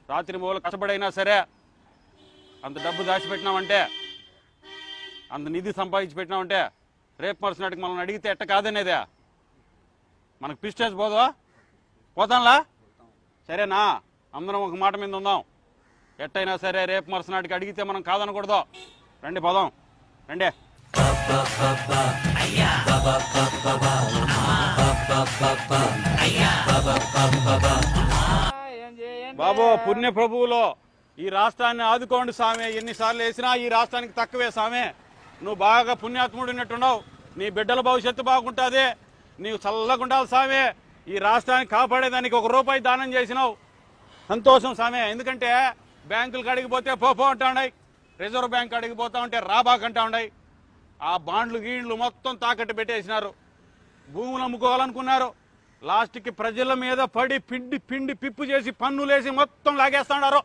రాత్రి మూల కష్టపడైనా సరే అంత డబ్బు దాచిపెట్టినామంటే అంత నిధి సంపాదించి పెట్టినామంటే రేపు మరుసనాటికి మనం అడిగితే ఎట్ట కాదనేదే మనకు పిస్టేజ్ పోదా పోతాంలా సరేనా అందరం ఒక మాట మీద ఉందాం ఎట్టయినా సరే రేపు మరుసనాటికి అడిగితే మనం కాదనకూడదు రండి పోదాం రండి ఏం చేయండి బాబు పుణ్య ప్రభువులో ఈ రాష్ట్రాన్ని ఆదుకోండి సామె ఎన్నిసార్లు వేసినా ఈ రాష్ట్రానికి తక్కువే సామె నువ్వు బాగా పుణ్యాత్ముడు ఉన్నట్టున్నావు నీ బిడ్డల భవిష్యత్తు బాగుంటుంది నీవు చల్లగా ఉండాలి సామె ఈ రాష్ట్రాన్ని కాపాడేదానికి ఒక రూపాయి దానం చేసినావు సంతోషం సామె ఎందుకంటే బ్యాంకులు కడిగి పోతే పోపో అంటా ఉన్నాయి రిజర్వ్ బ్యాంక్ అడిగి పోతా ఉంటే రాబాకంటా ఉన్నాయి ఆ బాండ్లు గీండ్లు మొత్తం తాకట్టు పెట్టేసినారు భూములు అమ్ముకోవాలనుకున్నారు లాస్ట్కి ప్రజల మీద పడి పిండి పిండి పిప్పు చేసి పన్నులేసి మొత్తం లాగేస్తున్నారు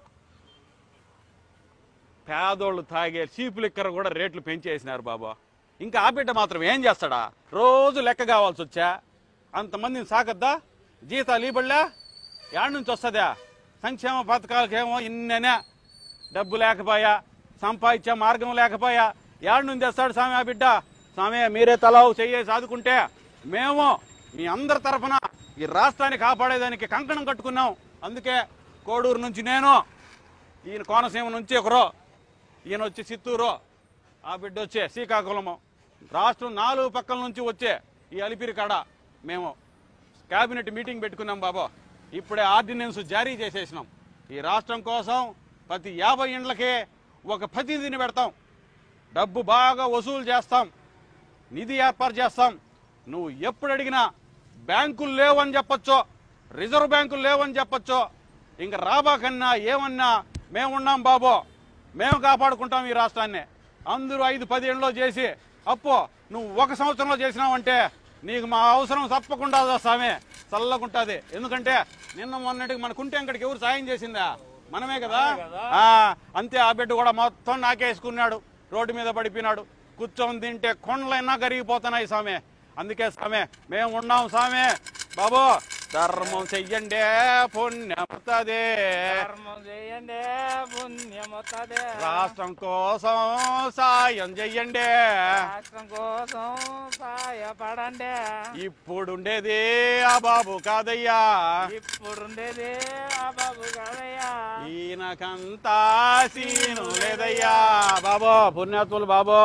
పేదోళ్ళు తాగే చీపు లిక్కర్ కూడా రేట్లు పెంచేసినారు బాబా ఇంకా ఆ బిడ్డ మాత్రం ఏం చేస్తాడా రోజు లెక్క కావాల్సి వచ్చా అంతమందిని సాకద్దా జీతాలు ఇబళ్ళా యాడ్ నుంచి వస్తుందా సంక్షేమ పథకాలకేమో ఇన్ననే డబ్బు లేకపోయా సంపాదించే మార్గం లేకపోయా యాడ్ నుంచి తెస్తాడు స్వామి ఆ బిడ్డ స్వామి మీరే తలావు చెయ్యేసి ఆదుకుంటే మేము మీ అందరి తరఫున ఈ రాష్ట్రాన్ని కాపాడేదానికి కంకణం కట్టుకున్నాం అందుకే కోడూరు నుంచి నేను ఈయన కోనసీమ నుంచి ఒకరు ఈయన వచ్చి చిత్తూరు ఆ బిడ్డ వచ్చే శ్రీకాకుళము రాష్ట్రం నాలుగు పక్కల నుంచి వచ్చే ఈ అలిపిరి కాడ మేము కేబినెట్ మీటింగ్ పెట్టుకున్నాం బాబు ఇప్పుడే ఆర్డినెన్స్ జారీ చేసేసినాం ఈ రాష్ట్రం కోసం ప్రతి యాభై ఇండ్లకి ఒక ప్రతినిధిని పెడతాం డబ్బు బాగా వసూలు చేస్తాం నిధి ఏర్పాటు చేస్తాం నువ్వు ఎప్పుడు అడిగినా బ్యాంకులు లేవని చెప్పొచ్చో రిజర్వ్ బ్యాంకులు లేవని చెప్పొచ్చో ఇంకా రాబాకన్నా ఏమన్నా మేమున్నాం బాబు మేము కాపాడుకుంటాం ఈ రాష్ట్రాన్ని అందరూ ఐదు పది ఏళ్ళలో చేసి అప్పు నువ్వు ఒక సంవత్సరంలో చేసినావంటే నీకు మా అవసరం తప్పకుండా స్వామి చల్లగుంటుంది ఎందుకంటే నిన్న మొన్నటికి మన కుంటెంకడికి ఎవరు సాయం చేసిందా మనమే కదా ఆ, అంతే ఆ బిడ్డ కూడా మొత్తం నాకేసుకున్నాడు రోడ్డు మీద పడిపోయినాడు కూర్చొని తింటే కొండలైనా కరిగిపోతున్నాయి సామె అందుకే సామె మేము ఉన్నాం సామె బాబు ధర్మం చెయ్యండి పుణ్యముతుంది ధర్మం చేయండి పుణ్యమొత్తదే రాష్ట్రం కోసం సాయం చెయ్యండి రాష్ట్రం కోసం సాయపడండి ఇప్పుడుండేది ఆ బాబు కాదయ్యా ఇప్పుడుండేది ఆ బాబు కాదయ్యా ఈయనకంతా సీను లేదయ్యా బాబో పుణ్యాత్ములు బాబో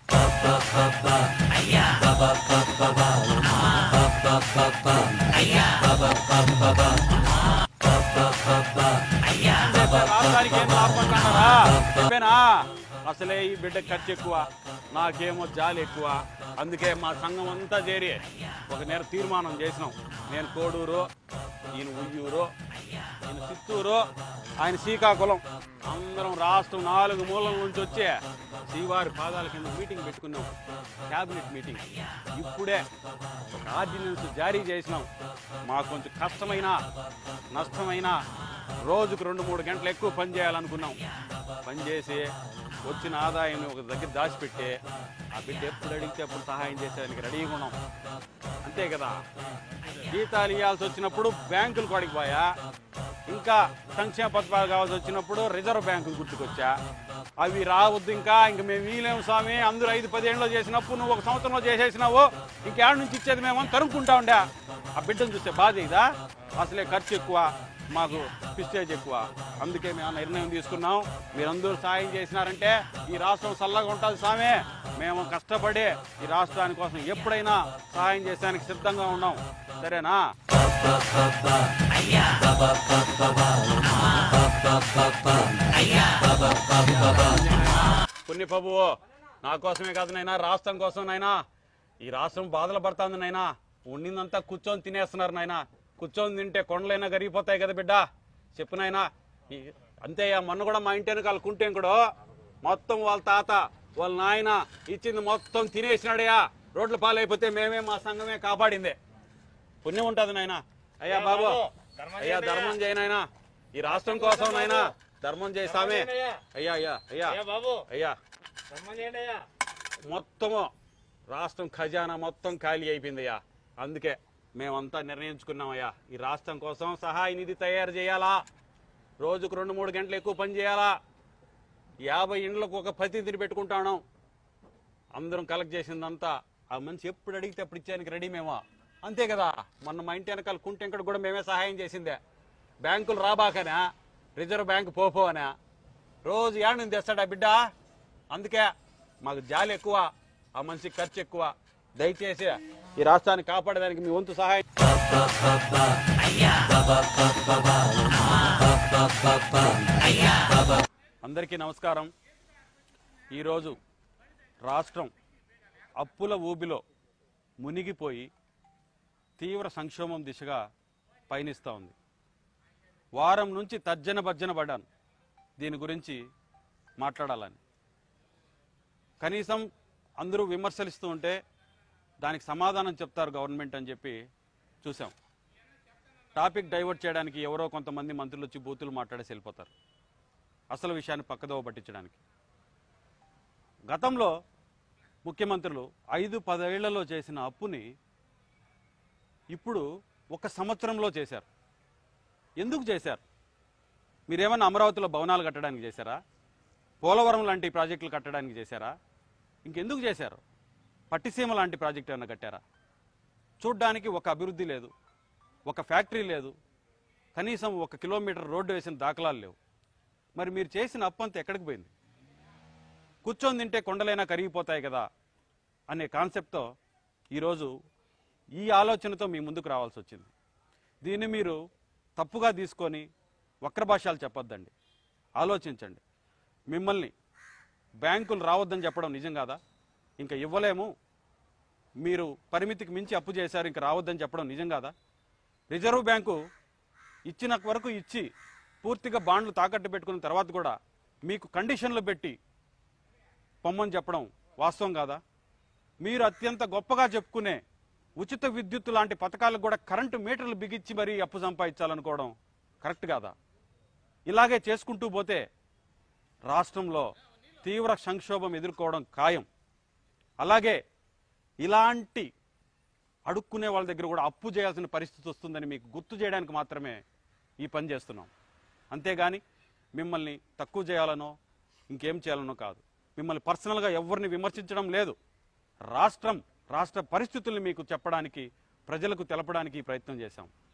రాష్ట్రానికి ఏం లాభం అంటున్నారా? చెప్పేనా అసలే ఈ బిడ్డ ఖర్చు ఎక్కువ నాకేమో జాలి ఎక్కువ అందుకే మా సంఘం అంతా చేరి ఒక నేర తీర్మానం చేసినాం నేను కోడూరు ఈయన ఉయ్యూరు ఈయన చిత్తూరు ఆయన శ్రీకాకుళం అందరం రాష్ట్రం నాలుగు మూలల నుంచి వచ్చే శ్రీవారి పాదాల కింద మీటింగ్ పెట్టుకున్నాం క్యాబినెట్ మీటింగ్ ఇప్పుడే ఒక ఆర్డినెన్స్ జారీ చేసినాం మాకు కొంచెం కష్టమైన నష్టమైన రోజుకు రెండు మూడు గంటలు ఎక్కువ పని చేయాలనుకున్నాం పని చేసి వచ్చిన ఆదాయాన్ని ఒక దగ్గర దాచిపెట్టి ఆ బిడ్డ ఎప్పుడు అడిగితే అప్పుడు సహాయం చేసేదానికి రెడీగా ఉన్నాం అంతే కదా జీతాలు ఇవ్వాల్సి వచ్చినప్పుడు బ్యాంకులు కాడికి పోయా ఇంకా సంక్షేమ పథకాలు కావాల్సి వచ్చినప్పుడు రిజర్వ్ బ్యాంకులు గుర్తుకొచ్చా అవి రావద్దు ఇంకా ఇంక మేము వీలేము స్వామి అందరూ ఐదు పదేళ్ళలో చేసినప్పుడు నువ్వు ఒక సంవత్సరంలో చేసేసినావు ఇంకేడ నుంచి ఇచ్చేది మేము అని తరుముకుంటా ఉండే ఆ బిడ్డను చూస్తే బాధ ఇదా అసలే ఖర్చు ఎక్కువ మాకు పిస్టేజ్ ఎక్కువ అందుకే మేము ఆ నిర్ణయం తీసుకున్నాం మీరందరూ సాయం చేసినారంటే ఈ రాష్ట్రం చల్లగా ఉంటుంది స్వామి మేము కష్టపడి ఈ రాష్ట్రాని కోసం ఎప్పుడైనా సహాయం చేసేదానికి సిద్ధంగా ఉన్నాం సరేనా పుణ్య ప్రభువు నా కోసమే కాదు నైనా రాష్ట్రం కోసం నైనా ఈ రాష్ట్రం బాధలు పడుతుంది నైనా ఉండిందంతా కూర్చొని తినేస్తున్నారు నాయనా కూర్చొని తింటే కొండలైనా కరిగిపోతాయి కదా బిడ్డ చెప్పు నాయనా ఈ- అంతేయ్యా మొన్న కూడా మా ఇంటి వెనకాల కుంటేంకుడు మొత్తం వాళ్ళ తాత వాళ్ళ నాయన ఇచ్చింది మొత్తం తినేసినాడయ్యా రోడ్ల పాలైపోతే మేమే మా సంఘమే కాపాడింది పుణ్యం ఉంటుంది నాయనా అయ్యా బాబు అయ్యా ధర్మం చేయి నాయనా ఈ రాష్ట్రం కోసం నాయనా ధర్మం చేయి సామే అయ్యా అయ్యా అయ్యా బాబు అయ్యా ధర్మం చేయండి అయ్యా మొత్తము రాష్ట్రం ఖజానా మొత్తం ఖాళీ అయిపోయిందయ్యా అందుకే మేమంతా నిర్ణయించుకున్నామయ్యా ఈ రాష్ట్రం కోసం సహాయ నిధి తయారు చేయాలా రోజుకు రెండు మూడు గంటలు ఎక్కువ పని చేయాలా యాభై ఇండ్లకు ఒక ప్రతినిధిని పెట్టుకుంటాను అందరం కలెక్ట్ చేసిందంతా ఆ మనిషి ఎప్పుడు అడిగితే అప్పుడు ఇచ్చేయడానికి రెడీ మేమా అంతే కదా మొన్న మా ఇంటి వెనకాల కుంటెంకడు కూడా మేమే సహాయం చేసిందే బ్యాంకులు రాబాకనా రిజర్వ్ బ్యాంక్ పోపోనా రోజు ఏడు నుంచి తెస్తాడా బిడ్డ అందుకే మాకు జాలి ఎక్కువ ఆ మనిషికి ఖర్చు ఎక్కువ దయచేసి ఈ రాష్ట్రాన్ని కాపాడడానికి మీ వంతు సహాయం అందరికీ నమస్కారం ఈరోజు రాష్ట్రం అప్పుల ఊబిలో మునిగిపోయి తీవ్ర సంక్షోభం దిశగా పయనిస్తూ ఉంది వారం నుంచి తర్జన భర్జన పడ్డాను దీని గురించి మాట్లాడాలని కనీసం అందరూ విమర్శలిస్తూ ఉంటే దానికి సమాధానం చెప్తారు గవర్నమెంట్ అని చెప్పి చూసాం టాపిక్ డైవర్ట్ చేయడానికి ఎవరో కొంతమంది మంత్రులు వచ్చి బూతులు మాట్లాడేసి వెళ్ళిపోతారు అసలు విషయాన్ని పక్కదోవ పట్టించడానికి గతంలో ముఖ్యమంత్రులు ఐదు పదేళ్లలో చేసిన అప్పుని ఇప్పుడు ఒక సంవత్సరంలో చేశారు ఎందుకు చేశారు మీరేమన్నా అమరావతిలో భవనాలు కట్టడానికి చేశారా పోలవరం లాంటి ప్రాజెక్టులు కట్టడానికి చేశారా ఇంకెందుకు చేశారు పట్టిసీమ లాంటి ప్రాజెక్ట్ ఏమైనా కట్టారా చూడ్డానికి ఒక అభివృద్ధి లేదు ఒక ఫ్యాక్టరీ లేదు కనీసం ఒక కిలోమీటర్ రోడ్డు వేసిన దాఖలాలు లేవు మరి మీరు చేసిన అప్పంతా ఎక్కడికి పోయింది కూర్చొని తింటే కొండలైనా కరిగిపోతాయి కదా అనే కాన్సెప్ట్తో ఈరోజు ఈ ఆలోచనతో మీ ముందుకు రావాల్సి వచ్చింది దీన్ని మీరు తప్పుగా తీసుకొని వక్ర భాషలు చెప్పొద్దండి ఆలోచించండి మిమ్మల్ని బ్యాంకులు రావద్దని చెప్పడం నిజం కాదా ఇంకా ఇవ్వలేము మీరు పరిమితికి మించి అప్పు చేశారు ఇంకా రావద్దని చెప్పడం నిజం కాదా రిజర్వ్ బ్యాంకు ఇచ్చిన వరకు ఇచ్చి పూర్తిగా బాండ్లు తాకట్టు పెట్టుకున్న తర్వాత కూడా మీకు కండిషన్లు పెట్టి పొమ్మని చెప్పడం వాస్తవం కాదా మీరు అత్యంత గొప్పగా చెప్పుకునే ఉచిత విద్యుత్ లాంటి పథకాలకు కూడా కరెంటు మీటర్లు బిగించి మరీ అప్పు సంపాదించాలనుకోవడం కరెక్ట్ కాదా ఇలాగే చేసుకుంటూ పోతే రాష్ట్రంలో తీవ్ర సంక్షోభం ఎదుర్కోవడం ఖాయం అలాగే ఇలాంటి అడుక్కునే వాళ్ళ దగ్గర కూడా అప్పు చేయాల్సిన పరిస్థితి వస్తుందని మీకు గుర్తు చేయడానికి మాత్రమే ఈ పని చేస్తున్నాం అంతేగాని మిమ్మల్ని తక్కువ చేయాలనో ఇంకేం చేయాలనో కాదు మిమ్మల్ని పర్సనల్గా ఎవరిని విమర్శించడం లేదు రాష్ట్రం రాష్ట్ర పరిస్థితుల్ని మీకు చెప్పడానికి ప్రజలకు తెలపడానికి ఈ ప్రయత్నం చేశాం